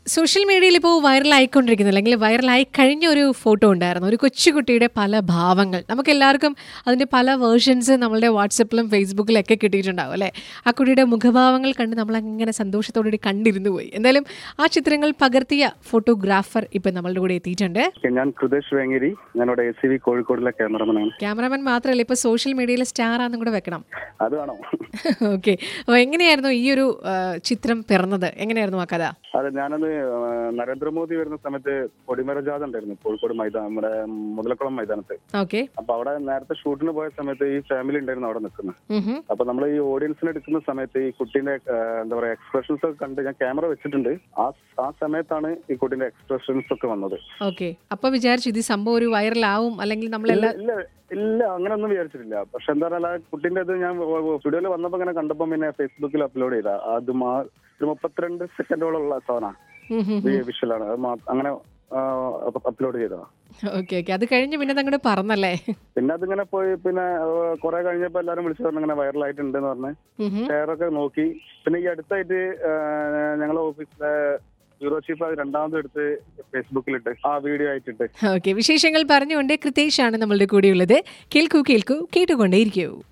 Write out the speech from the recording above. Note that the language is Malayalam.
സോഷ്യൽ മീഡിയയിൽ ഇപ്പോൾ വൈറലായിക്കൊണ്ടിരിക്കുന്ന അല്ലെങ്കിൽ വൈറലായി കഴിഞ്ഞ ഒരു ഫോട്ടോ ഉണ്ടായിരുന്നു ഒരു കൊച്ചുകുട്ടിയുടെ പല ഭാവങ്ങൾ നമുക്ക് എല്ലാവർക്കും അതിൻ്റെ പല വേർഷൻസ് നമ്മളുടെ വാട്സപ്പിലും ഫേസ്ബുക്കിലും ഒക്കെ കിട്ടിയിട്ടുണ്ടാവും അല്ലേ ആ കുട്ടിയുടെ മുഖഭാവങ്ങൾ കണ്ട് നമ്മൾ അങ്ങനെ സന്തോഷത്തോടുകൂടി കണ്ടിരുന്നു പോയി എന്തായാലും ആ ചിത്രങ്ങൾ പകർത്തിയ ഫോട്ടോഗ്രാഫർ ഇപ്പം നമ്മളുടെ കൂടെ എത്തിയിട്ടുണ്ട് ഞാൻ കൃതേഷ് വേങ്ങേരി ഞാനിവിടെ എ സി വി കോഴിക്കോടിലെ ക്യാമറമാനാണ് ക്യാമറാമാൻ മാത്രമല്ല ഇപ്പോൾ സോഷ്യൽ മീഡിയയിലെ സ്റ്റാർ ആണെന്നും കൂടെ വെക്കണം അത് വേണോ ഓക്കെ അപ്പോൾ എങ്ങനെയായിരുന്നു ഈ ഒരു ആ, ചിത്രം പിറന്നത് എങ്ങനെയായിരുന്നു ആ കഥ അതെ ഞാനത് ആ, നരേന്ദ്രമോദി വരുന്ന സമയത്ത് കൊടിമര ജാഥ ഉണ്ടായിരുന്നു കോഴിക്കോട് മൈതാനം നമ്മുടെ മുതലക്കുളം മൈതാനത്ത് ഓക്കെ അപ്പൊ അവിടെ നേരത്തെ ഷൂട്ടിന് പോയ സമയത്ത് ഈ ഫാമിലി ഉണ്ടായിരുന്നു അവിടെ നിൽക്കുന്നത് അപ്പൊ നമ്മൾ ഈ ഓഡിയൻസിനെ എടുക്കുന്ന സമയത്ത് ഈ കുട്ടീന്റെ ആ, എന്താ പറയാ എക്സ്പ്രഷൻസ് ഒക്കെ കണ്ട് ഞാൻ ക്യാമറ വെച്ചിട്ടുണ്ട് ആ ആ സമയത്താണ് ഈ കുട്ടീന്റെ എക്സ്പ്രഷൻസ് ഒക്കെ വന്നത് ഓക്കെ അപ്പൊ വിചാരിച്ചു ഇത് ഈ സംഭവം ഒരു വൈറലാവും അല്ലെങ്കിൽ നമ്മളെല്ലാം ഇല്ല ഇല്ല അങ്ങനെയൊന്നും വിചാരിച്ചിട്ടില്ല പക്ഷെ എന്താ പറയാ കുട്ടീന്റെ ഇത് ഞാൻ സ്റ്റുഡിയോയിൽ വന്നപ്പോ ഇങ്ങനെ കണ്ടപ്പോ പിന്നെ ഫേസ്ബുക്കിൽ അപ്ലോഡ് ചെയ്ത അത് മാ- ഒരു മുപ്പത്തിരണ്ട് സെക്കൻഡോളം ഉള്ള സാധന വിഷ്വലാണ് അത് മാ- അങ്ങനെ അപ്ലോഡ് ചെയ്തതാ ഓക്കെ ഓക്കെ അത് കഴിഞ്ഞ് പിന്നെ അങ്ങോട്ട് പറന്നല്ലേ പിന്നെ അതിങ്ങനെ പോയി പിന്നെ കുറെ കഴിഞ്ഞപ്പോ എല്ലാരും വിളിച്ചു പറഞ്ഞു ഇങ്ങനെ വൈറലായിട്ടുണ്ട് എന്ന് പറഞ്ഞ് ഉഹും. ഷെയർ ഒക്കെ നോക്കി പിന്നെ ഈ അടുത്തായിട്ട് ഞങ്ങളെ ഓഫീസിലെ ബ്യൂറോ ചീഫ് അത് രണ്ടാമത് എടുത്ത് ഫേസ്ബുക്കിലിട്ട് ആ വീഡിയോ ആയിട്ടിട്ട് ഓക്കെ വിശേഷങ്ങൾ പറഞ്ഞുകൊണ്ട് കൃതേഷ് ആണ് നമ്മളുടെ കൂടെയുള്ളത് കേൾക്കൂ കേൾക്കൂ കേട്ടുകൊണ്ടേയിരിക്കൂ